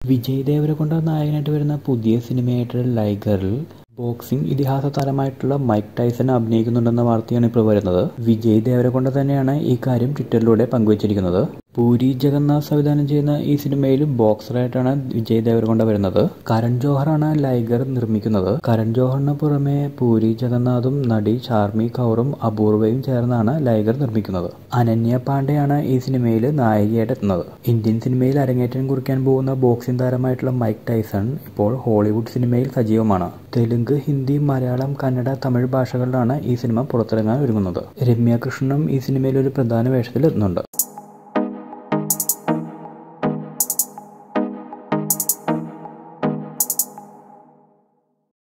വിജയ് ദേവരകൊണ്ട നായകനായിട്ട് വരുന്ന പുതിയ സിനിമയായിട്ടുള്ള ലൈഗറിൽ ബോക്സിംഗ് ഇതിഹാസ താരമായിട്ടുള്ള മൈക്ക് ടൈസൺ അഭിനയിക്കുന്നുണ്ടെന്ന വാർത്തയാണ് ഇപ്പോൾ വരുന്നത് വിജയ് ദേവരകൊണ്ട തന്നെയാണ് ഈ കാര്യം ട്വിറ്ററിലൂടെ പങ്കുവച്ചിരിക്കുന്നത് പൂരി ജഗന്നാഥ് സംവിധാനം ചെയ്യുന്ന ഈ സിനിമയിൽ ബോക്സറായിട്ടാണ് വിജയ് ദേവരകൊണ്ട വരുന്നത് കരൺ ജോഹറാണ് ലൈഗർ നിർമ്മിക്കുന്നത് കരൺ ജോഹറിന് പുറമെ പൂരി ജഗന്നാഥും നടി ചാർമി കൗറും അപൂർവയും ചേർന്നാണ് ലൈഗർ നിർമ്മിക്കുന്നത് അനന്യ പാണ്ഡെയാണ് ഈ സിനിമയിൽ നായികയായിട്ട് എത്തുന്നത് ഇന്ത്യൻ സിനിമയിൽ അരങ്ങേറ്റം കുറിക്കാൻ പോകുന്ന ബോക്സിംഗ് താരമായിട്ടുള്ള മൈക്ക് ടൈസൺ ഇപ്പോൾ ഹോളിവുഡ് സിനിമയിൽ സജീവമാണ് തെലുങ്ക് ഹിന്ദി മലയാളം കന്നഡ തമിഴ് ഭാഷകളിലാണ് ഈ സിനിമ പുറത്തിറങ്ങാൻ ഒരുങ്ങുന്നത് രമ്യ കൃഷ്ണനും ഈ സിനിമയിൽ ഒരു പ്രധാന വേഷത്തിൽ എത്തുന്നുണ്ട്